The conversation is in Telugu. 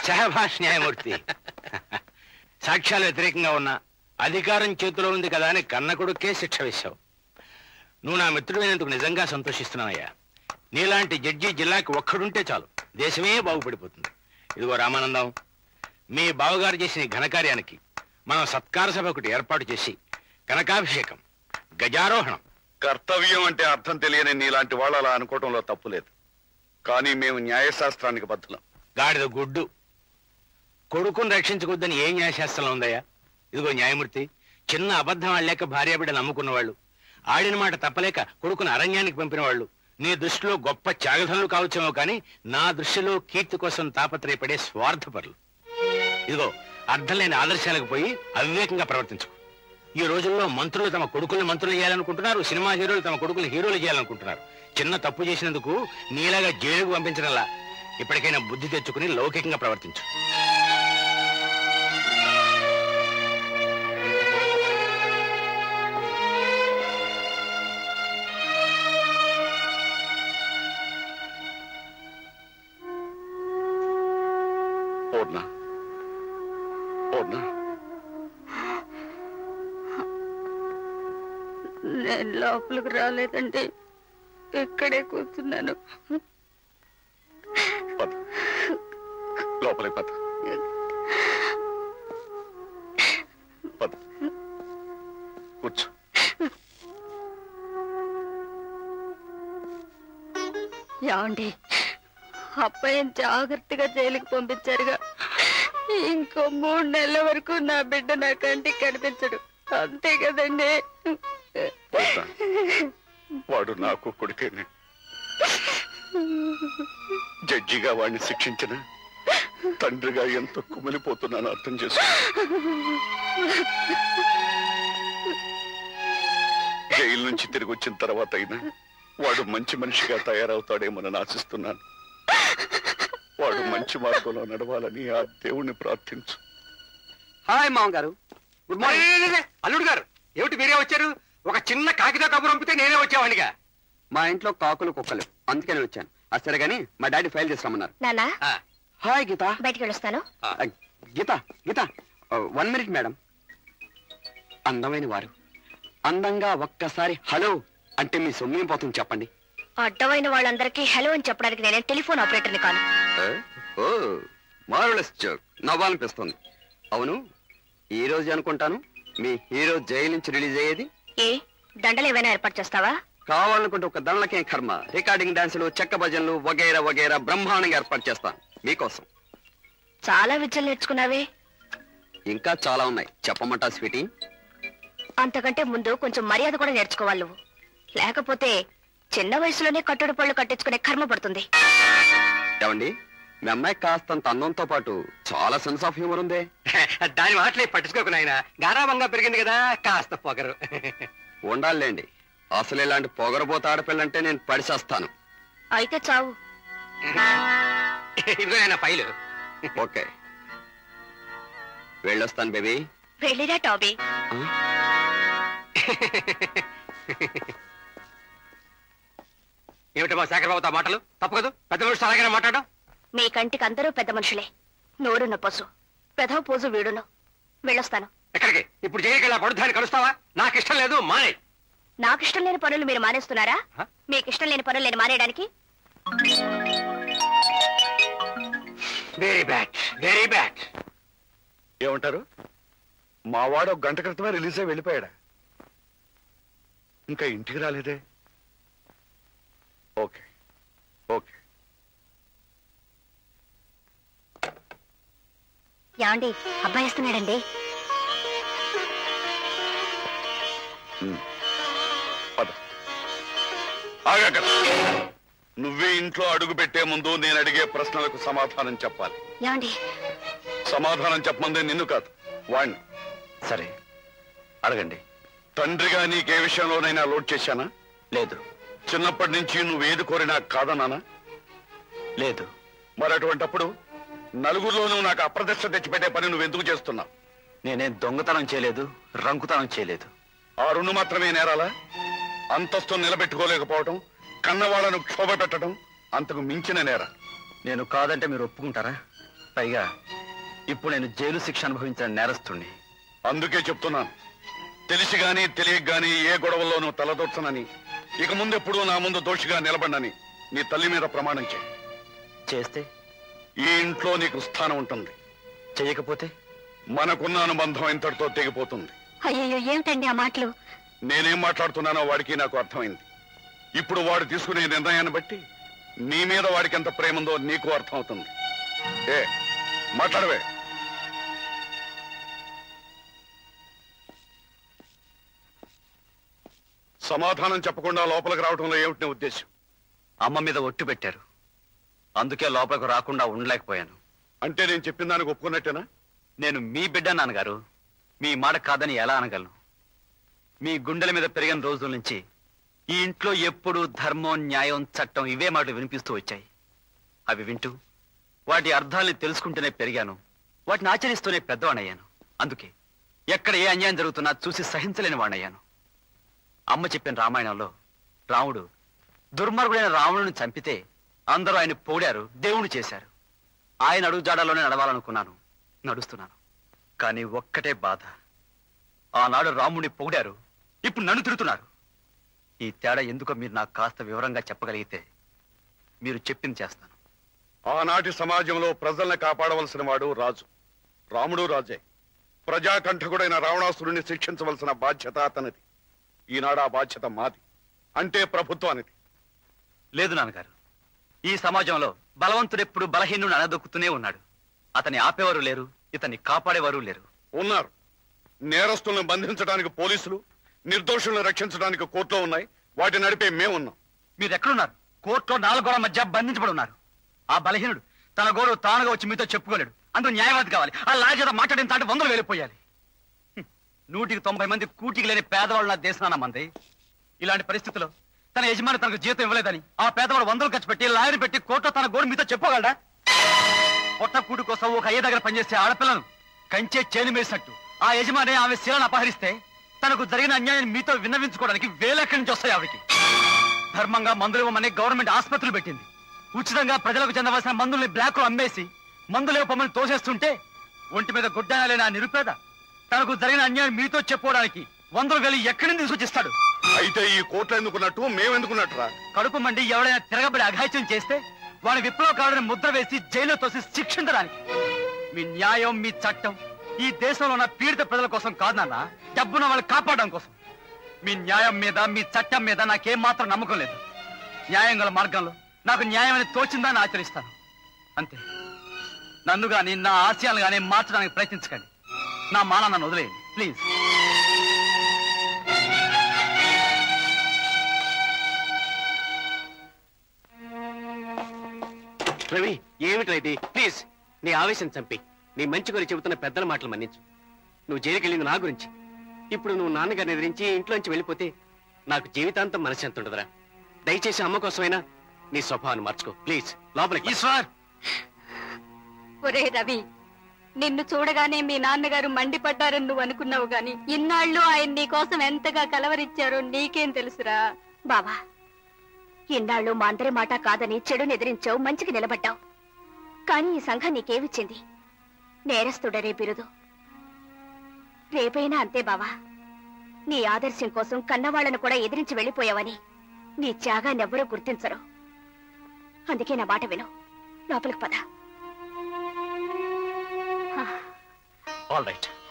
శహభాష్ న్యాయమూర్తి సాక్ష్యాలు వ్యతిరేకంగా ఉన్నా అధికారం చేతిలో ఉంది కదా అని కన్న కొడుకే శిక్ష వేశావు నువ్వు నా మిత్రుడైనందుకు నిజంగా సంతోషిస్తున్నావయ్యా నీలాంటి జడ్జి జిల్లాకి ఒక్కడుంటే చాలు దేశమే బాగుపడిపోతుంది ఇదిగో రామానందం మీ బావగారు చేసిన ఈ ఘనకార్యానికి మనం సత్కార సభ ఒకటి ఏర్పాటు చేసి కనకాభిషేకం గజారోహణం కర్తవ్యం అంటే అర్థం తెలియని నీలాంటి వాళ్ళు అలా అనుకోవడంలో తప్పులేదు కానీ మేము న్యాయశాస్త్రానికి బద్దులం గాడిద గుడ్డు కొడుకుని రక్షించకొద్దని ఏ న్యాయశాస్త్రంలో ఉందయ్యా ఇదిగో న్యాయమూర్తి చిన్న అబద్ధం ఆడలేక భార్యాబిడ్డ నమ్ముకున్న వాళ్ళు ఆడిన మాట తప్పలేక కొడుకుని అరణ్యానికి పంపిన వాళ్ళు నీ దృష్టిలో గొప్ప త్యాగధనులు కావచ్చేమో కానీ నా దృష్టిలో కీర్తి కోసం తాపత్రయపడే స్వార్థపరులు ఇదిగో అర్థం లేని ఆదర్శాలకు పోయి అవివేకంగా ప్రవర్తించుకో ఈ రోజుల్లో మంత్రులు తమ కొడుకుల్ని మంత్రులు చేయాలనుకుంటున్నారు సినిమా హీరోలు తమ కొడుకులు హీరోలు చేయాలనుకుంటున్నారు చిన్న తప్పు చేసినందుకు నీలాగా జైలుకు పంపించడంలా ఇప్పటికైనా బుద్ధి తెచ్చుకుని లౌకికంగా ప్రవర్తించు పూర్ణ పూర్ణ నేను లోపలికి రాలేదండి ఇక్కడే కూర్చున్నాను పద లోపలికి పద పద కూర్చో ఏమండి అబ్బాయిని జాగ్రత్తగా జైలుకి పంపించారుగా ఇంకో మూడు నెలల వరకు నా బిడ్డ నా కంటికి కనిపించడు అంతే కదండి పూర్ణ వాడు నాకు కొడుకేనే జడ్జిగా వాడిని శిక్షించిన తండ్రిగా ఎంత కుమిలిపోతున్నాను అర్థం చేసుకో జైలు నుంచి తిరిగి వచ్చిన తర్వాత అయినా వాడు మంచి మనిషిగా తయారవుతాడేమోనని ఆశిస్తున్నాను వాడు మంచి మార్గంలో నడవాలని ఆ దేవుణ్ణి ప్రార్థించు హాయ్ మామగారు గుడ్ మార్నింగ్ అల్లుడు గారు ఏమిటి మీరే వచ్చారు ఒక చిన్న కాకితో కబురు పంపితే నేనే వచ్చేవాడిగా మా ఇంట్లో కాకులు కుక్కలు అందుకని వచ్చాను అది సరే కానీ మా డాడీ ఫైల్ చేసి రమ్మన్నారు నానా హాయ్ గీత బయటికి వెళ్ళొస్తాను ఆ, Geetha Geetha one minute madam అందమైన వారు అందంగా ఒక్కసారి హలో అంటే మీ సొమ్మేం పోతుంది చెప్పండి అడ్డమైన వాళ్ళందరికీ హలో అని చెప్పడానికి నేనే టెలిఫోన్ ఆపరేటర్ని కాను ఓ మారులెస్ జోక్ నవ్వాలనిపిస్తుంది అవును ఈ రోజు అనుకుంటాను మీ హీరో జైలు నుంచి రిలీజ్ అయ్యేది ఏ దండలు ఏమైనా ఏర్పాటు చేస్తావా కావాలనుకుంటే ఒక దండలకేం కర్మ రికార్డింగ్ డాన్సులు చెక్క భజనలు వగైరా వగైరా బ్రహ్మాండంగా ఏర్పాటు చేస్తాను మీకోసం చాలా విద్యలు నేర్చుకున్నావే ఇంకా చాలా ఉన్నాయి చెప్పమంటా స్వీటీ అంతకంటే ముందు కొంచెం మర్యాద కూడా నేర్చుకోవాలి నువ్వు లేకపోతే చిన్న వయసులోనే కట్టడి పళ్ళు కట్టించుకునే కర్మ పడుతుంది ఏమండి మీ అమ్మాయి కాస్తంత అందంతో పాటు చాలా సెన్స్ ఆఫ్ హ్యూమర్ ఉంది దాని మాటలే పట్టించుకోకు నాయన గారాబంగా పెరిగింది కదా కాస్త పొగరు ఉండాలండి అసలు ఇలాంటి పొగరబోత ఆడపిల్లంటే నేను పడిచేస్తాను అయితే చావు ఇదిగో నాయన ఫైలు ఓకే వెళ్ళొస్తాను బేబీ వెళ్ళిరా టాబీ ఏమిటమ్మా శేఖరబాబుతో మాటలు తప్పు కదా పెద్ద మనిషి అలాగనే మాట్లాడడం మీ కంటికి అందరూ పెద్ద మనుషులే నోరున్న పశు పెదవ పోజు వీడును వెళ్ళొస్తాను ఎక్కడికి ఇప్పుడు జైలుకెళ్ళా పడుద్దాన్ని కలుస్తావా నాకు ఇష్టం లేదు మానే నాకు ఇష్టం లేని పనులు మీరు మానేస్తున్నారా హ? మీకు ఇష్టం లేని పనులు నేను మానేయడానికి వెరీ బ్యాడ్ వెరీ బ్యాడ్ ఏమంటారు మా వాడు ఒక గంట క్రితమే రిలీజ్ అయి వెళ్ళిపోయాడా ఇంకా ఇంటికి రాలేదే ఓకే ఓకే యాండి అబ్బాయి వస్తున్నాడండి పద ఆగక్కడ నువ్వే ఇంట్లో అడుగు పెట్టే ముందు నేను అడిగే ప్రశ్నలకు సమాధానం చెప్పాలి యాండి సమాధానం చెప్పమందే నిన్ను కాదు వాణ్ణి సరే అడగండి తండ్రిగా నీకే విషయంలోనైనా లోడ్ చేశానా లేదు చిన్నప్పటి నుంచి నువ్వు ఏది కోరినా కాదన్నానా లేదు మరి అటువంటప్పుడు నలుగురిలోనూ నాకు అప్రదిష్ట తెచ్చిపెట్టే పని నువ్వు ఎందుకు చేస్తున్నావు నేనేం దొంగతనం చేయలేదు రంకుతనం చేయలేదు ఆ రెండు మాత్రమే నేరాలా అంతస్తు నిలబెట్టుకోలేకపోవటం కన్నవాళ్లను క్షోభ పెట్టడం అంతకు మించిన నేర నేను కాదంటే మీరు ఒప్పుకుంటారా పైగా ఇప్పుడు నేను జైలు శిక్ష అనుభవించిన నేరస్తుణ్ణి అందుకే చెప్తున్నాను తెలిసి గాని తెలియక గాని ఏ గొడవల్లోనూ తలదొచ్చనని ఇక ముందెప్పుడు నా ముందు దోషిగా నిలబడనని నీ తల్లి మీద ప్రమాణం చేయి చేస్తే ఈ ఇంట్లో నీకు స్థానం ఉంటుంది చేయకపోతే మనకున్న అనుబంధం ఇంతటితో తెగిపోతుంది అయ్యో ఏమిటండి ఆ మాటలు నేనేం మాట్లాడుతున్నానో వాడికి నాకు అర్థమైంది ఇప్పుడు వాడు తీసుకునే నిర్ణయాన్ని బట్టి నీ మీద వాడికి ఎంత ప్రేమ ఉందో నీకు అర్థమవుతుంది ఏ మాట్లాడవే సమాధానం చెప్పకుండా లోపలికి రావడంలో ఏమిటి నీ ఉద్దేశం అమ్మ మీద ఒట్టు పెట్టారు అందుకే లోపలికి రాకుండా ఉండలేకపోయాను అంటే నేను చెప్పిన దానికి ఒప్పుకున్నట్టేనా నేను మీ బిడ్డ నాన్నగారు మీ మాట కాదని ఎలా అనగలను మీ గుండెల మీద పెరిగిన రోజుల నుంచి ఈ ఇంట్లో ఎప్పుడు ధర్మం న్యాయం చట్టం ఇవే మాటలు వినిపిస్తూ వచ్చాయి అవి వింటూ వాటి అర్థాల్ని తెలుసుకుంటూనే పెరిగాను వాటిని ఆచరిస్తూనే పెద్దవాణయ్యాను అందుకే ఎక్కడ ఏ అన్యాయం జరుగుతున్నా చూసి సహించలేని వాణయ్యాను అమ్మ చెప్పిన రామాయణంలో రాముడు దుర్మార్గుడైన రావణుని చంపితే అందరూ ఆయన పోడారు దేవుణ్ణి చేశారు ఆయన అడుగుజాడలోనే నడవాలనుకున్నాను నడుస్తున్నాను కానీ ఒక్కటే బాధ ఆనాడు రాముడిని పొగిడారు ఇప్పుడు నన్ను తిడుతున్నారు ఈ తేడా ఎందుకో మీరు నాకు కాస్త వివరంగా చెప్పగలిగితే మీరు చెప్పింది చేస్తాను ఆనాటి సమాజంలో ప్రజల్ని కాపాడవలసిన వాడు రాజు రాముడు రాజే ప్రజాకంఠకుడైన రావణాసురుణ్ణి శిక్షించవలసిన బాధ్యత అతనిది ఈనాడు ఆ బాధ్యత మాది అంటే ప్రభుత్వానిది లేదు నాన్నగారు ఈ సమాజంలో బలవంతుడెప్పుడు బలహీనుడు అనదొక్కుతూనే ఉన్నాడు అతన్ని ఆపేవారు లేరు ఇతన్ని కాపాడేవారు లేరు ఉన్నారు నేరస్తులను బంధించడానికి పోలీసులు నిర్దోషులను రక్షించడానికి కోర్టులో ఉన్నాయి వాటి నడిపే మేమున్నాం మీరు ఎక్కడున్నారు కోర్టులో నాలుగు గోడల మధ్య బంధించబడి ఉన్నారు ఆ బలహీనుడు తన గోడు తానుగా వచ్చి మీతో చెప్పుకోలేడు అందుకు న్యాయవాది కావాలి ఆ లాజేత మాట్లాడిన తాటి వందలు వెళ్ళిపోయాలి హ్మ్. నూటికి తొంభై మంది కూటికి లేని పేదవాళ్ళు నా దేశాన మంది ఇలాంటి పరిస్థితుల్లో తన యజమాని తనకు జీతం ఇవ్వలేదని ఆ పేదవాడు వందలు ఖర్చు పెట్టి లాయర్ పెట్టి కోర్టులో తన గోడు మీతో చెప్పుకోగలడా పొట్ట కూడు కోసం ఒక అయ్య దగ్గర పనిచేసే ఆడపిల్లను కంచే చేను వేసినట్టు ఆ యజమాని ఆమె శీలను అపహరిస్తే తనకు జరిగిన అన్యాయాన్ని మీతో విన్నవించుకోవడానికి వేలెక్కడి నుంచి వస్తాయి ఆవిడకి ధర్మంగా మందులు ఇవ్వమని గవర్నమెంట్ ఆసుపత్రులు పెట్టింది ఉచితంగా ప్రజలకు చెందవలసిన మందుల్ని బ్లాక్ లో అమ్మేసి మందులు ఇవ్వమని తోసేస్తుంటే ఒంటి మీద గుడ్డన లేని ఆ నిరుపేద తనకు జరిగిన అన్యాయం మీతో చెప్పుకోవడానికి వందలు వేలు ఎక్కడి నుంచి తీసుకొచ్చిస్తాడు అయితే ఈ కోర్టులు ఎందుకున్నట్టు మేమెందుకున్నట్టురా కడుపు మండి ఎవడైనా తిరగబడి అఘాయిత్యం చేస్తే వాడి విప్లవకారుడిని ముద్ర వేసి జైల్లో తోసి శిక్షించడానికి మీ న్యాయం మీ చట్టం ఈ దేశంలో ఉన్న పీడిత ప్రజల కోసం కాదు నాన్న డబ్బున వాళ్ళు కాపాడడం కోసం మీ న్యాయం మీద మీ చట్టం మీద నాకేం మాత్రం నమ్మకం లేదు న్యాయం గల మార్గంలో నాకు న్యాయం అని తోచిందని ఆచరిస్తాను అంతే నన్ను గాని నా ఆశయాలు గాని మార్చడానికి ప్రయత్నించకండి నా మాన నన్ను వదిలేయండి ప్లీజ్ రవి ఏమిట్రా ఇది ప్లీజ్ నీ ఆవేశం చంపి నీ మంచి గురించి చెబుతున్న పెద్దల మాటలు మన్నించు నువ్వు జైలుకి వెళ్ళింది నా గురించి ఇప్పుడు నువ్వు నాన్నగారిని ఎదిరించి ఇంట్లోంచి వెళ్ళిపోతే నాకు జీవితాంతం మనశ్శాంతి ఉండదురా దయచేసి అమ్మ కోసమైనా నీ స్వభావాన్ని మార్చుకో ప్లీజ్ లోపలికి ఈశ్వర్ ఒరే రవి నిన్ను చూడగానే మీ నాన్నగారు మండిపడ్డారని నువ్వు అనుకున్నావు గాని ఇన్నాళ్ళు ఆయన నీ కోసం ఎంతగా కలవరిచ్చారో నీకేం తెలుసురా బావా ఇన్నాళ్ళు మా అందరి మాట కాదని చెడుని ఎదిరించావు మంచికి నిలబడ్డావు కానీ ఈ సంఘం నీకేమిచ్చింది నేరస్తుడరే బిరుదు రేపైనా అంతే బావా నీ ఆదర్శం కోసం కన్నవాళ్లను కూడా ఎదిరించి వెళ్ళిపోయావని నీ త్యాగాన్ని ఎవ్వరూ గుర్తించరు అందుకే నా మాట విను లోపలికి పద ఆల్ రైట్